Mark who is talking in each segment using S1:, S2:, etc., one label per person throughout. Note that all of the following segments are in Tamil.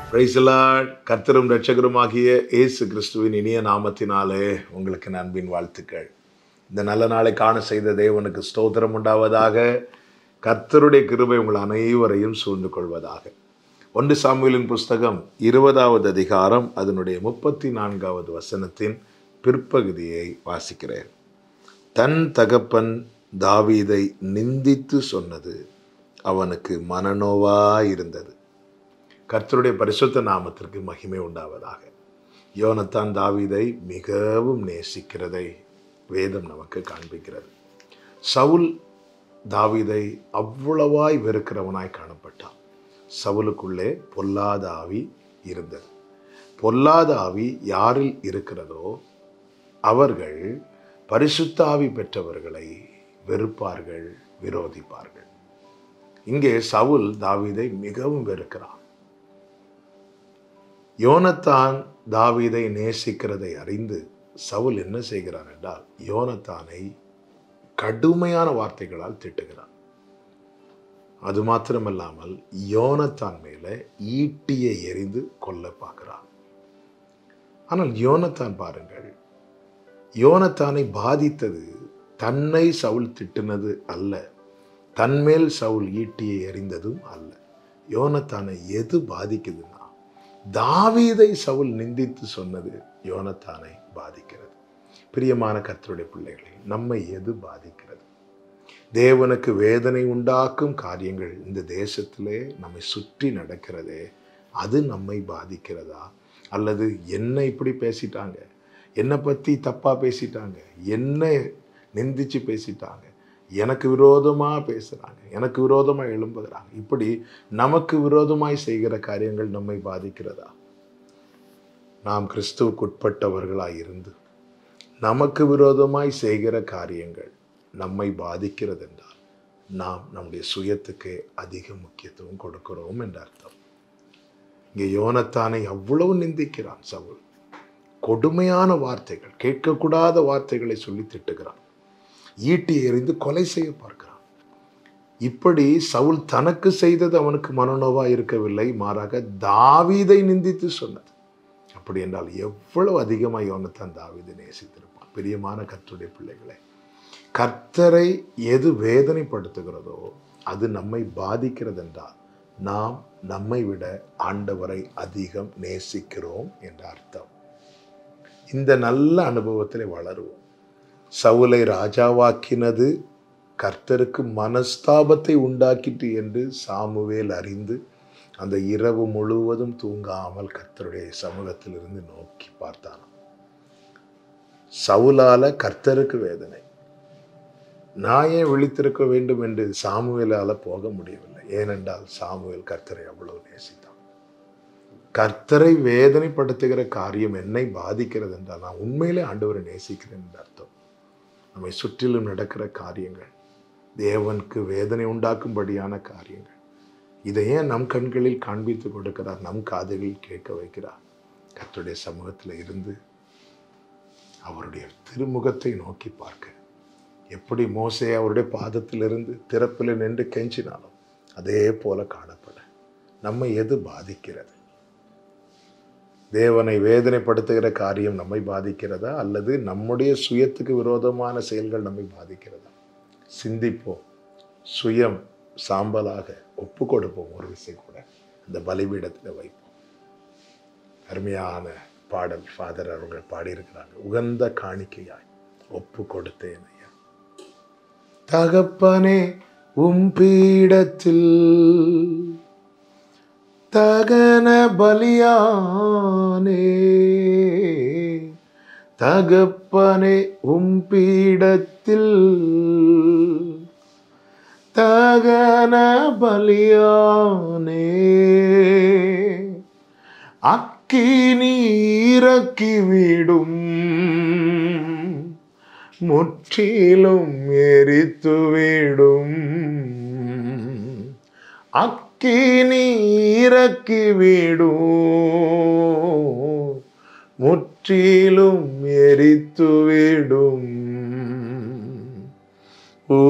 S1: பிரைசலாட் கர்த்தரும் ரட்சகருமாகிய இயேசு கிறிஸ்துவின் இனிய நாமத்தினாலே உங்களுக்கு நண்பின் வாழ்த்துக்கள் இந்த நல்ல நாளை காண செய்த தேவனுக்கு ஸ்தோத்திரம் உண்டாவதாக கர்த்தருடைய கிருபை உங்கள் அனைவரையும் சூழ்ந்து கொள்வதாக ஒன்று சாமுவேலின் புஸ்தகம் இருபதாவது அதிகாரம் அதனுடைய முப்பத்தி நான்காவது வசனத்தின் பிற்பகுதியை வாசிக்கிறேன் தன் தகப்பன் தாவீதை நிந்தித்து சொன்னது அவனுக்கு மனநோவாயிருந்தது கர்த்தருடைய பரிசுத்த நாமத்திற்கு மகிமை உண்டாவதாக யோனத்தான் தாவீதை மிகவும் நேசிக்கிறதை வேதம் நமக்கு காண்பிக்கிறது சவுல் தாவீதை அவ்வளவாய் வெறுக்கிறவனாய் காணப்பட்டான் சவுலுக்குள்ளே பொல்லாத ஆவி இருந்தது பொல்லாத ஆவி யாரில் இருக்கிறதோ அவர்கள் பரிசுத்த ஆவி பெற்றவர்களை வெறுப்பார்கள் விரோதிப்பார்கள் இங்கே சவுல் தாவீதை மிகவும் வெறுக்கிறான் யோனத்தான் தாவீதை நேசிக்கிறதை அறிந்து சவுல் என்ன செய்கிறார் என்றால் யோனத்தானை கடுமையான வார்த்தைகளால் திட்டுகிறார் அது மாத்திரமல்லாமல் யோனத்தான் மேலே ஈட்டியை எரிந்து கொல்ல பார்க்கிறான் ஆனால் யோனத்தான் பாருங்கள் யோனத்தானை பாதித்தது தன்னை சவுல் திட்டுனது அல்ல தன்மேல் சவுல் ஈட்டியை எறிந்ததும் அல்ல யோனத்தானை எது பாதிக்குதுன்னா தாவீதை சவுல் நிந்தித்து சொன்னது யோனத்தானை பாதிக்கிறது பிரியமான கர்த்தருடைய பிள்ளைகளை நம்மை எது பாதிக்கிறது தேவனுக்கு வேதனை உண்டாக்கும் காரியங்கள் இந்த தேசத்திலே நம்மை சுற்றி நடக்கிறதே அது நம்மை பாதிக்கிறதா அல்லது என்ன இப்படி பேசிட்டாங்க என்னை பற்றி தப்பாக பேசிட்டாங்க என்ன நிந்திச்சு பேசிட்டாங்க எனக்கு விரோதமாக பேசுகிறாங்க எனக்கு விரோதமாக எழும்புகிறாங்க இப்படி நமக்கு விரோதமாய் செய்கிற காரியங்கள் நம்மை பாதிக்கிறதா நாம் கிறிஸ்துவுக்கு உட்பட்டவர்களாய் இருந்து நமக்கு விரோதமாய் செய்கிற காரியங்கள் நம்மை பாதிக்கிறது என்றால் நாம் நம்முடைய சுயத்துக்கு அதிக முக்கியத்துவம் கொடுக்கிறோம் என்ற அர்த்தம் இங்கே யோனத்தானை அவ்வளவு நிந்திக்கிறான் சவுல் கொடுமையான வார்த்தைகள் கேட்கக்கூடாத வார்த்தைகளை சொல்லி திட்டுகிறான் ஈட்டி எறிந்து கொலை செய்ய பார்க்கிறான் இப்படி சவுல் தனக்கு செய்தது அவனுக்கு மனநோவா இருக்கவில்லை மாறாக தாவீதை நிந்தித்து சொன்னது அப்படி என்றால் எவ்வளவு அதிகமாக யோனத்தான் தாவீதை நேசித்திருப்பான் பிரியமான கர்த்தருடைய பிள்ளைகளை கர்த்தரை எது வேதனைப்படுத்துகிறதோ அது நம்மை பாதிக்கிறது என்றால் நாம் நம்மை விட ஆண்டவரை அதிகம் நேசிக்கிறோம் என்ற அர்த்தம் இந்த நல்ல அனுபவத்தில் வளருவோம் சவுலை ராஜாவாக்கினது கர்த்தருக்கு மனஸ்தாபத்தை உண்டாக்கிட்டு என்று சாமுவேல் அறிந்து அந்த இரவு முழுவதும் தூங்காமல் கர்த்தருடைய சமூகத்திலிருந்து நோக்கி பார்த்தான் சவுலால கர்த்தருக்கு வேதனை நான் ஏன் விழித்திருக்க வேண்டும் என்று சாமுவேலால போக முடியவில்லை ஏனென்றால் சாமுவேல் கர்த்தரை அவ்வளவு நேசித்தான் கர்த்தரை வேதனைப்படுத்துகிற காரியம் என்னை பாதிக்கிறது என்றால் நான் உண்மையிலே ஆண்டவரை நேசிக்கிறேன் என்று அர்த்தம் நம்மை சுற்றிலும் நடக்கிற காரியங்கள் தேவனுக்கு வேதனை உண்டாக்கும்படியான காரியங்கள் இதை ஏன் நம் கண்களில் காண்பித்து கொடுக்கிறார் நம் காதுகளில் கேட்க வைக்கிறார் கர்த்தருடைய சமூகத்தில் இருந்து அவருடைய திருமுகத்தை நோக்கி பார்க்க எப்படி மோசே அவருடைய பாதத்திலிருந்து திறப்பில் நின்று கெஞ்சினாலும் அதே போல காணப்பட நம்மை எது பாதிக்கிறது தேவனை வேதனைப்படுத்துகிற காரியம் நம்மை பாதிக்கிறதா அல்லது நம்முடைய சுயத்துக்கு விரோதமான செயல்கள் நம்மை பாதிக்கிறதா சிந்திப்போம் சுயம் சாம்பலாக ஒப்பு கொடுப்போம் ஒரு விஷயம் கூட அந்த பலிபீடத்தில் வைப்போம் அருமையான பாடல் ஃபாதர் அவர்கள் பாடியிருக்கிறாங்க உகந்த காணிக்கையாய் ஒப்பு கொடுத்தேன் ஐயா தகப்பனே உம் பீடத்தில் தகன பலியானே தகப்பனே உம் பீடத்தில் தகன பலியானே அக்கி நீரக்கி விடும் முற்றிலும் எரித்துவிடும் அக்கி நீரக்கி விடும் முற்றிலும் எரித்துவிடும்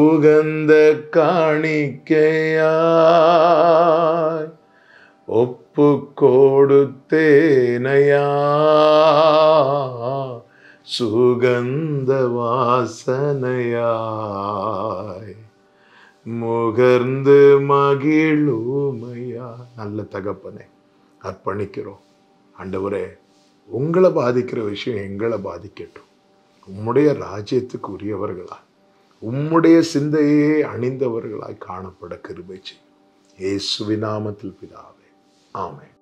S1: உகந்த காணிக்கையாய் ஒப்பு ஒப்பு கொடுத்தேனையா சுகந்த வாசனையாய் முகர்ந்து மகிழுமையா நல்ல தகப்பனே அர்ப்பணிக்கிறோம் ஆண்டவரே உங்களை பாதிக்கிற விஷயம் எங்களை பாதிக்கட்டும் உம்முடைய ராஜ்யத்துக்கு உரியவர்களா உம்முடைய சிந்தையே அணிந்தவர்களாய் காணப்பட கிருபை செய்யும் இயேசுவின் நாமத்தில் பிதாவே ஆமென்